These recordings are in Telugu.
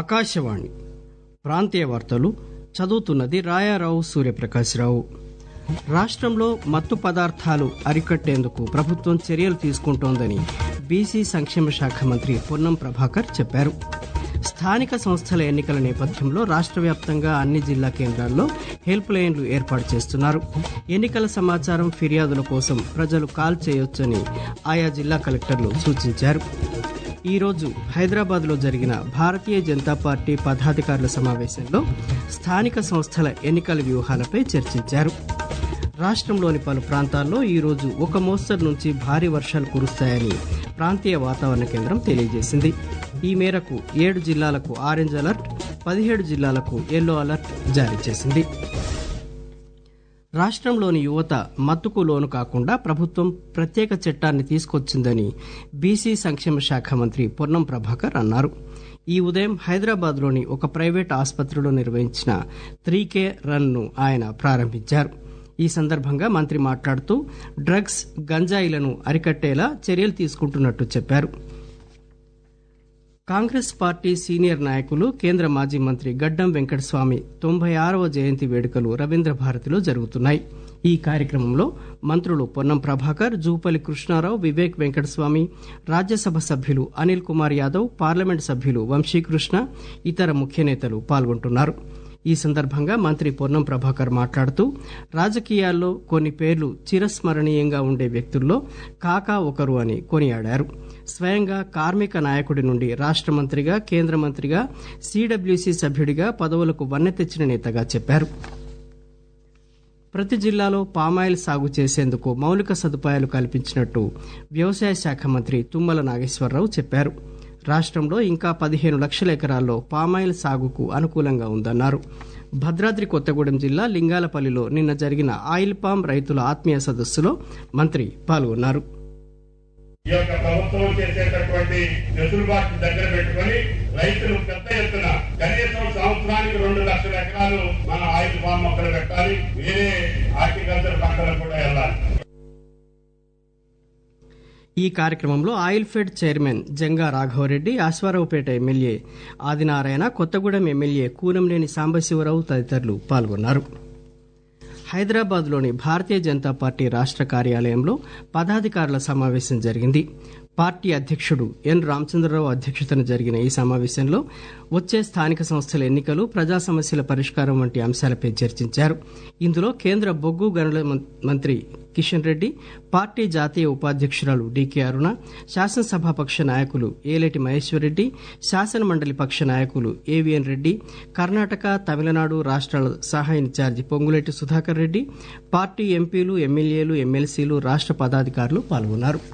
ఆకాశవాణి ప్రాంతీయ వార్తలు చదువుతున్నది రాయారావు సూర్యప్రకాశ్రావు రాష్ట్రంలో మత్తు పదార్థాలు అరికట్టేందుకు ప్రభుత్వం చర్యలు తీసుకుంటోందని బీసీ సంక్షేమ శాఖ మంత్రి పొన్నం ప్రభాకర్ చెప్పారు స్థానిక సంస్థల ఎన్నికల నేపథ్యంలో రాష్ట్ర వ్యాప్తంగా అన్ని జిల్లా కేంద్రాల్లో హెల్ప్ లైన్లు ఏర్పాటు చేస్తున్నారు ఎన్నికల సమాచారం ఫిర్యాదుల కోసం ప్రజలు కాల్ చేయొచ్చని ఆయా జిల్లా కలెక్టర్లు సూచించారు ఈరోజు హైదరాబాద్లో జరిగిన భారతీయ జనతా పార్టీ పదాధికారుల సమావేశంలో స్థానిక సంస్థల ఎన్నికల వ్యూహాలపై చర్చించారు రాష్ట్రంలోని పలు ప్రాంతాల్లో ఈరోజు ఒక మోస్తరు నుంచి భారీ వర్షాలు కురుస్తాయని ప్రాంతీయ వాతావరణ కేంద్రం తెలియజేసింది ఈ మేరకు ఏడు జిల్లాలకు ఆరెంజ్ అలర్ట్ పదిహేడు జిల్లాలకు ఎల్లో అలర్ట్ జారీ చేసింది రాష్ట్రంలోని యువత మత్తుకు లోను కాకుండా ప్రభుత్వం ప్రత్యేక చట్టాన్ని తీసుకొచ్చిందని బీసీ సంక్షేమ శాఖ మంత్రి పొన్నం ప్రభాకర్ అన్నారు ఈ ఉదయం హైదరాబాద్లోని ఒక ప్రైవేట్ ఆసుపత్రిలో నిర్వహించిన త్రీ కే రన్ను ఆయన ప్రారంభించారు ఈ సందర్భంగా మంత్రి మాట్లాడుతూ డ్రగ్స్ గంజాయిలను అరికట్టేలా చర్యలు తీసుకుంటున్నట్టు చెప్పారు కాంగ్రెస్ పార్టీ సీనియర్ నాయకులు కేంద్ర మాజీ మంత్రి గడ్డం వెంకటస్వామి తొంభై ఆరవ జయంతి వేడుకలు రవీంద్ర భారతిలో జరుగుతున్నాయి ఈ కార్యక్రమంలో మంత్రులు పొన్నం ప్రభాకర్ జూపల్లి కృష్ణారావు వివేక్ వెంకటస్వామి రాజ్యసభ సభ్యులు అనిల్ కుమార్ యాదవ్ పార్లమెంట్ సభ్యులు వంశీకృష్ణ ఇతర ముఖ్య నేతలు పాల్గొంటున్నారు ఈ సందర్భంగా మంత్రి పొన్నం ప్రభాకర్ మాట్లాడుతూ రాజకీయాల్లో కొన్ని పేర్లు చిరస్మరణీయంగా ఉండే వ్యక్తుల్లో కాకా ఒకరు అని కొనియాడారు స్వయంగా కార్మిక నాయకుడి నుండి రాష్ట్ర మంత్రిగా కేంద్ర మంత్రిగా సిడబ్ల్యూసీ సభ్యుడిగా పదవులకు వన్నె తెచ్చిన నేతగా చెప్పారు ప్రతి జిల్లాలో పామాయిల్ సాగు చేసేందుకు మౌలిక సదుపాయాలు కల్పించినట్టు వ్యవసాయ శాఖ మంత్రి తుమ్మల నాగేశ్వరరావు చెప్పారు రాష్ట్రంలో ఇంకా పదిహేను లక్షల ఎకరాల్లో పామాయిల్ సాగుకు అనుకూలంగా ఉందన్నారు భద్రాద్రి కొత్తగూడెం జిల్లా లింగాలపల్లిలో నిన్న జరిగిన ఆయిల్ పామ్ రైతుల ఆత్మీయ సదస్సులో మంత్రి పాల్గొన్నారు ఈ యొక్క ప్రభుత్వం చేసేటటువంటి వెసులుబాటు దగ్గర పెట్టుకొని రైతులు పెద్ద ఎత్తున కనీసం సంవత్సరానికి రెండు లక్షల ఎకరాలు మన ఆయిల్ ఫామ్ మొక్కలు పెట్టాలి వేరే హార్టికల్చర్ పంటలకు కూడా వెళ్ళాలి ఈ కార్యక్రమంలో oil fed chairman Janga Raghava Reddy Aswaraopeta MLA Adinarayana Kothagudem MLA Kunamneni Sambasiva Rao తదితరులు పాల్గొన్నారు హైదరాబాద్లోని భారతీయ జనతా పార్టీ రాష్ట్ర కార్యాలయంలో పదాధికారుల సమావేశం జరిగింది పార్టీ అధ్యక్షుడు ఎన్ రామచంద్రరావు అధ్యక్షతన జరిగిన ఈ సమావేశంలో వచ్చే స్థానిక సంస్థల ఎన్నికలు ప్రజా సమస్యల పరిష్కారం వంటి అంశాలపై చర్చించారు ఇందులో కేంద్ర బొగ్గు గనుల మంత్రి కిషన్ రెడ్డి పార్టీ జాతీయ ఉపాధ్యక్షురాలు డీకే అరుణ శాసనసభాపక్ష నాయకులు ఏలేటి మహేశ్వరరెడ్డి శాసన మండలి పక్ష నాయకులు ఏవిఎన్ రెడ్డి కర్ణాటక తమిళనాడు రాష్ట్రాల సహాయ ఇన్ఛార్జి పొంగులేటి సుధాకర్ రెడ్డి పార్టీ ఎంపీలు ఎమ్మెల్యేలు ఎమ్మెల్సీలు రాష్ట్ర పదాధికారులు పాల్గొన్నారు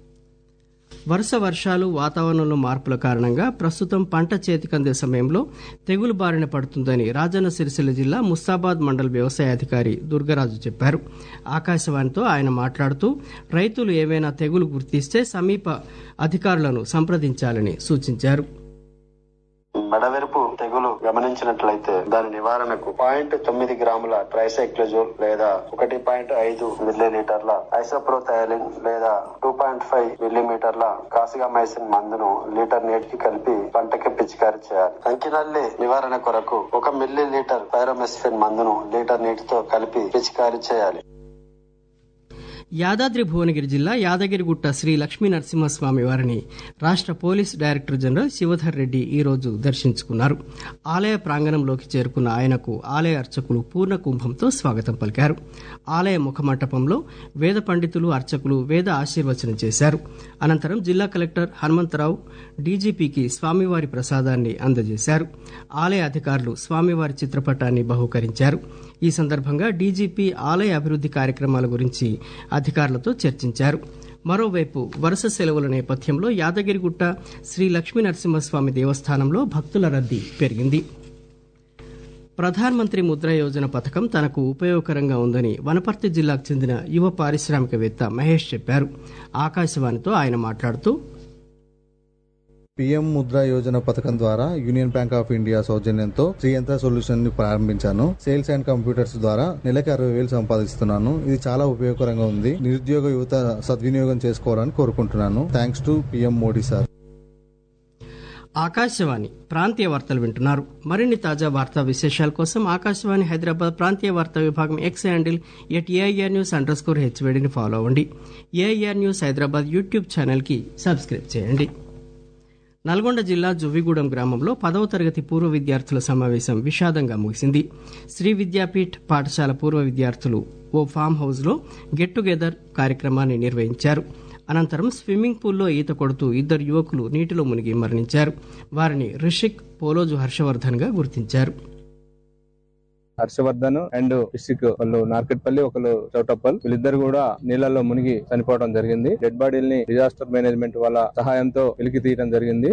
వరుస వర్షాలు వాతావరణంలో మార్పుల కారణంగా ప్రస్తుతం పంట చేతికందే సమయంలో తెగులు బారిన పడుతుందని రాజన్న సిరిసిల్ల జిల్లా ముస్తాబాద్ మండల వ్యవసాయ అధికారి దుర్గరాజు చెప్పారు ఆకాశవాణితో ఆయన మాట్లాడుతూ రైతులు ఏవైనా తెగులు గుర్తిస్తే సమీప అధికారులను సంప్రదించాలని సూచించారు మెడవెరుపు తెగులు గమనించినట్లయితే దాని నివారణకు పాయింట్ తొమ్మిది గ్రాముల ట్రైసైక్లజోల్ లేదా ఒకటి పాయింట్ ఐదు మిల్లీలీటర్ల ఐసోప్రోథైలిన్ లేదా టూ పాయింట్ ఫైవ్ మిల్లీమీటర్ల కాసిగామైసిన్ మందును లీటర్ నీటికి కలిపి పంటకి పిచికారీ చేయాలి అంకినల్లి నివారణ కొరకు ఒక మిల్లీ లీటర్ పైరోమెస్ఫిన్ మందును లీటర్ నీటితో కలిపి పిచికారీ చేయాలి యాదాద్రి భువనగిరి జిల్లా యాదగిరిగుట్ట శ్రీ లక్ష్మీ నరసింహస్వామి వారిని రాష్ట్ర police director general Shivadhar Reddy ఈరోజు దర్శించుకున్నారు ఆలయ ప్రాంగణంలోకి చేరుకున్న ఆయనకు ఆలయ అర్చకులు పూర్ణ కుంభంతో స్వాగతం పలికారు ఆలయ ముఖమంటపంలో వేద పండితులు అర్చకులు వేద ఆశీర్వచనం చేశారు అనంతరం జిల్లా కలెక్టర్ హనుమంతరావు డీజీపీకి స్వామివారి ప్రసాదాన్ని అందజేశారు ఆలయ అధికారులు స్వామివారి చిత్రపటాన్ని బహూకరించారు ఈ సందర్భంగా డీజీపీ ఆలయ అభివృద్ది కార్యక్రమాల గురించి అధికారులతో చర్చించారు మరోవైపు వరుస సెలవుల నేపథ్యంలో యాదగిరిగుట్ట శ్రీ లక్ష్మీ నరసింహస్వామి దేవస్థానంలో భక్తుల రద్దీ పెరిగింది ప్రధానమంత్రి ముద్ర యోజన పథకం తనకు ఉపయోగకరంగా ఉందని వనపర్తి జిల్లాకు చెందిన యువ పారిశ్రామికవేత్త మహేష్ చెప్పారు ఆకాశవాణితో ఆయన మాట్లాడుతూ పిఎం ముద్రా యోజన పథకం ద్వారా యూనియన్ బ్యాంక్ ఆఫ్ ఇండియా సౌజన్యంతో శ్రీయంత్ర సొల్యూషన్ ని ప్రారంభించాను సేల్స్ అండ్ కంప్యూటర్స్ ద్వారా నెలకి అరవై వేలు సంపాదిస్తున్నాను ఇది చాలా ఉపయోగకరంగా ఉంది నిరుద్యోగ యువత సద్వినియోగం చేసుకోవాలని కోరుకుంటున్నాను thanks to PM Modi sir Akashvani ప్రాంతీయ వార్తలు వింటున్నారు మరిన్ని తాజా వార్తా విశేషాల కోసం ఆకాశవాణి హైదరాబాద్ ప్రాంతీయ వార్తా విభాగం X handle at AIR news underscore హెచ్వేడిని ఫాలో అవ్వండి ఏఐఆర్ న్యూస్ హైదరాబాద్ యూట్యూబ్ ఛానల్కి సబ్స్క్రైబ్ చేయండి నల్గొండ జిల్లా జువ్విగూడెం గ్రామంలో పదవ తరగతి పూర్వ విద్యార్థుల సమావేశం విషాదంగా ముగిసింది శ్రీ విద్యాపీఠ్ పాఠశాల పూర్వ విద్యార్థులు ఓ ఫామ్ హౌస్లో గెట్ టుగెదర్ కార్యక్రమాన్ని నిర్వహించారు అనంతరం స్విమ్మింగ్ పూల్లో ఈత కొడుతూ ఇద్దరు యువకులు నీటిలో మునిగి మరణించారు వారిని రిషిక్ పోలోజు హర్షవర్ధన్ గా గుర్తించారు హర్షవర్ధన్ అండ్ డిస్టిక్ వాళ్ళు నార్కెట్పల్లి ఒకళ్ళు చౌటప్పల్ వీళ్ళిద్దరు కూడా నీళ్లలో మునిగి చనిపోవడం జరిగింది డెడ్ బాడీల్ని డిజాస్టర్ మేనేజ్మెంట్ వాళ్ళ సహాయంతో వెలికి తీయడం జరిగింది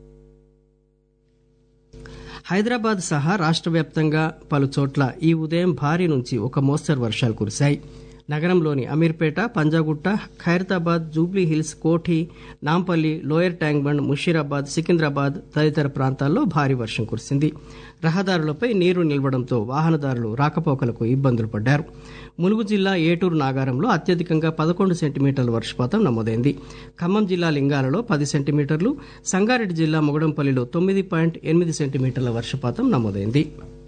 హైదరాబాద్ సహా రాష్ట్ర వ్యాప్తంగా పలు చోట్ల ఈ ఉదయం భారీ నుంచి ఒక మోస్తరు వర్షాలు కురిశాయి నగరంలోని Ameerpet Panjagutta Khairatabad Jubilee Hills Koti Nampally Lower Tank Bund Musheerabad Secunderabad తదితర ప్రాంతాల్లో భారీ వర్షం కురిసింది రహదారులపై నీరు నిలవడంతో వాహనదారులు రాకపోకలకు ఇబ్బందులు పడ్డారు ములుగు జిల్లా ఏటూరు నాగారంలో అత్యధికంగా పదకొండు సెంటీమీటర్ల వర్షపాతం నమోదైంది ఖమ్మం జిల్లా లింగాలలో పది సెంటీమీటర్లు సంగారెడ్డి జిల్లా మొగడంపల్లిలో తొమ్మిది పాయింట్ ఎనిమిది సెంటీమీటర్ల వర్షపాతం నమోదైంది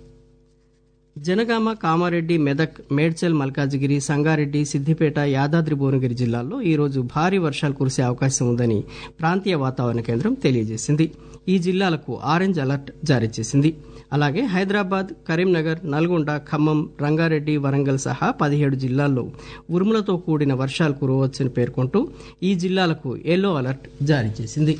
జనగామ కామారెడ్డి మెదక్ మేడ్చల్ మల్కాజిగిరి సంగారెడ్డి సిద్దిపేట యాదాద్రి భువనగిరి జిల్లాల్లో ఈరోజు భారీ వర్షాలు కురిసే అవకాశం ఉందని ప్రాంతీయ వాతావరణ కేంద్రం తెలియజేసింది ఈ జిల్లాలకు ఆరెంజ్ అలర్ట్ జారీ చేసింది అలాగే హైదరాబాద్ కరీంనగర్ నల్గొండ ఖమ్మం రంగారెడ్డి వరంగల్ సహా పదిహేడు జిల్లాల్లో ఉరుములతో కూడిన వర్షాలు కురవచ్చని పేర్కొంటూ ఈ జిల్లాలకు ఎల్లో అలర్ట్ జారీ చేసింది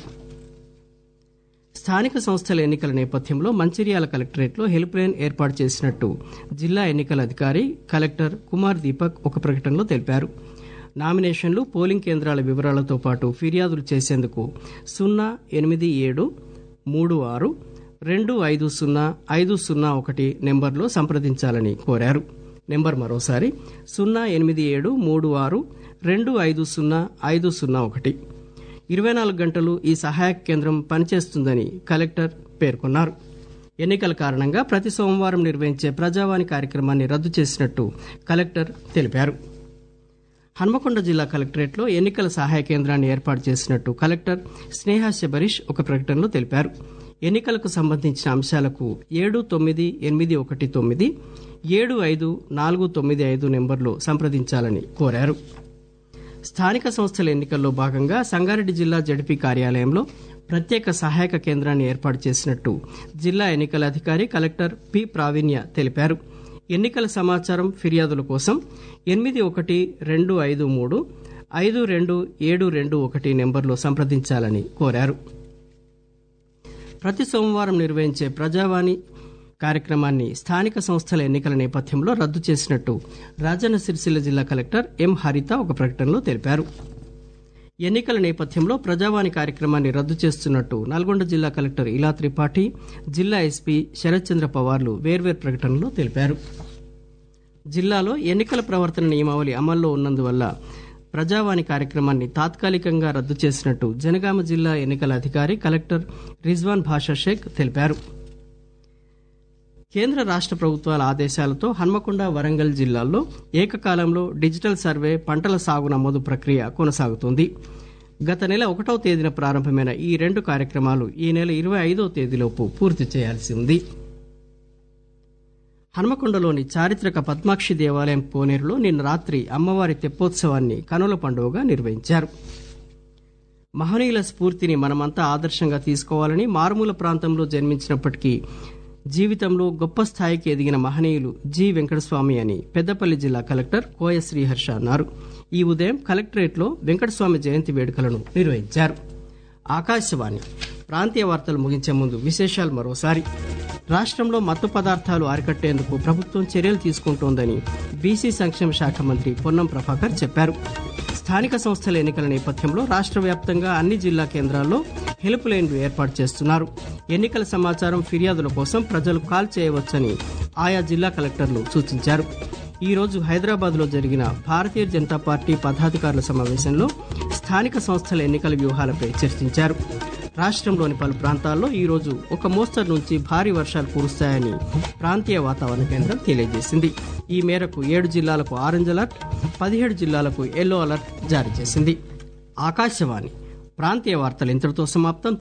స్థానిక సంస్థల ఎన్నికల నేపథ్యంలో మంచిర్యాల కలెక్టరేట్లో హెల్ప్ లైన్ ఏర్పాటు చేసినట్టు జిల్లా ఎన్నికల అధికారి కలెక్టర్ కుమార్ దీపక్ ఒక ప్రకటనలో తెలిపారు నామినేషన్లు పోలింగ్ కేంద్రాల వివరాలతో పాటు ఫిర్యాదులు చేసేందుకు సున్నా ఎనిమిది ఏడు మూడు ఆరు రెండు ఐదు సున్నా ఐదు సున్నా ఒకటి నెంబర్లో సంప్రదించాలని కోరారు నెంబర్ మరోసారి సున్నా ఎనిమిది ఏడు మూడు ఆరు రెండు ఐదు సున్నా ఐదు సున్నా ఒకటి ఇరవై నాలుగు గంటలు ఈ సహాయక కేంద్రం పనిచేస్తుందని కలెక్టర్ పేర్కొన్నారు ఎన్నికల కారణంగా ప్రతి సోమవారం నిర్వహించే ప్రజావాణి కార్యక్రమాన్ని రద్దు చేసినట్టు కలెక్టర్ తెలిపారు హన్మకొండ జిల్లా కలెక్టరేట్లో ఎన్నికల సహాయ కేంద్రాన్ని ఏర్పాటు చేసినట్టు కలెక్టర్ స్నేహ శబరీష్ ఒక ప్రకటనలో తెలిపారు ఎన్నికలకు సంబంధించిన అంశాలకు ఏడు తొమ్మిది ఎనిమిది ఒకటి తొమ్మిది ఏడు ఐదు నాలుగు తొమ్మిది ఐదు నెంబర్లో సంప్రదించాలని కోరారు స్థానిక సంస్థల ఎన్నికల్లో భాగంగా సంగారెడ్డి జిల్లా జడ్పీ కార్యాలయంలో ప్రత్యేక సహాయక కేంద్రాన్ని ఏర్పాటు చేసినట్టు జిల్లా ఎన్నికల అధికారి కలెక్టర్ పి ప్రావీణ్య తెలిపారు ఎన్నికల సమాచారం ఫిర్యాదుల కోసం ఎనిమిది ఒకటి రెండు ఐదు మూడు ఐదు రెండు ఏడు రెండు ఒకటి నెంబర్లో సంప్రదించాలని కోరారు ప్రతి సోమవారం నిర్వహించే ప్రజావాణి కార్యక్రమాన్ని స్థానిక సంస్థల ఎన్నికల నేపథ్యంలో రద్దు చేసినట్టు రాజన్న సిరిసిల్ల జిల్లా కలెక్టర్ ఎం హరిత ఒక ప్రకటనలో తెలిపారు ఎన్నికల నేపథ్యంలో ప్రజావాణి కార్యక్రమాన్ని రద్దు చేస్తున్నట్టు నల్గొండ జిల్లా కలెక్టర్ ఇలా త్రిపాఠి జిల్లా ఎస్పీ శరత్ చంద్ర పవార్లు వేర్వేరు ప్రకటనలో తెలిపారు జిల్లాలో ఎన్నికల ప్రవర్తన నియమావళి అమల్లో ఉన్నందువల్ల ప్రజావాణి కార్యక్రమాన్ని తాత్కాలికంగా రద్దు చేసినట్టు జనగామ జిల్లా ఎన్నికల అధికారి కలెక్టర్ రిజ్వాన్ భాషా షేక్ తెలిపారు కేంద్ర రాష్ట్ర ప్రభుత్వాల ఆదేశాలతో హన్మకొండ వరంగల్ జిల్లాల్లో ఏకకాలంలో డిజిటల్ సర్వే పంటల సాగు నమోదు ప్రక్రియ కొనసాగుతోంది గత నెల ఒకటో తేదీన ప్రారంభమైన ఈ రెండు కార్యక్రమాలు ఈ నెల ఇరవై ఐదో తేదీలోపు పూర్తి చేయాల్సి ఉంది హన్మకొండలోని చారిత్రక పద్మాక్షి దేవాలయం కోనేరులో నిన్న రాత్రి అమ్మవారి తెప్పోత్సవాన్ని కనుల పండుగగా నిర్వహించారు మహనీయుల స్ఫూర్తిని మనమంతా ఆదర్శంగా తీసుకోవాలని మారుమూల ప్రాంతంలో జన్మించినప్పటికీ జీవితంలో గొప్ప స్థాయికి ఎదిగిన మహనీయులు జి వెంకటస్వామి అని పెద్దపల్లి జిల్లా కలెక్టర్ కోయ శ్రీహర్ష అన్నారు ఈ ఉదయం కలెక్టరేట్లో వెంకటస్వామి జయంతి వేడుకలను నిర్వహించారు ఆకాశవాణి ప్రాంతీయ వార్తలు ముగించే ముందు విశేషాలు మరోసారి రాష్ట్రంలో మత్తు పదార్థాలు అరికట్టేందుకు ప్రభుత్వం చర్యలు తీసుకుంటోందని బీసీ సంక్షేమ శాఖ మంత్రి పొన్నం ప్రభాకర్ చెప్పారు స్థానిక సంస్థల ఎన్నికల నేపథ్యంలో రాష్ట్ర వ్యాప్తంగా అన్ని జిల్లా కేంద్రాల్లో హెల్ప్ లైన్లు ఏర్పాటు చేస్తున్నారు ఎన్నికల సమాచారం ఫిర్యాదుల కోసం ప్రజలు కాల్ చేయవచ్చని ఆయా జిల్లా కలెక్టర్లు సూచించారు ఈ రోజు హైదరాబాద్ లో జరిగిన భారతీయ జనతా పార్టీ పదాధికారుల సమావేశంలో స్థానిక సంస్థల ఎన్నికల వ్యూహాలపై చర్చించారు రాష్ట్రంలోని పలు ప్రాంతాల్లో ఈ రోజు ఒక మోస్తరు నుంచి భారీ వర్షాలు కురుస్తాయని ప్రాంతీయ వాతావరణ కేంద్రం తెలియజేసింది ఈ మేరకు ఏడు జిల్లాలకు ఆరెంజ్ అలర్ట్ పదిహేడు జిల్లాలకు ఎల్లో అలర్ట్ జారీ చేసింది ఆకాశవాణి ప్రాంతీయ వార్తలు ఇంతటితో సమాప్తం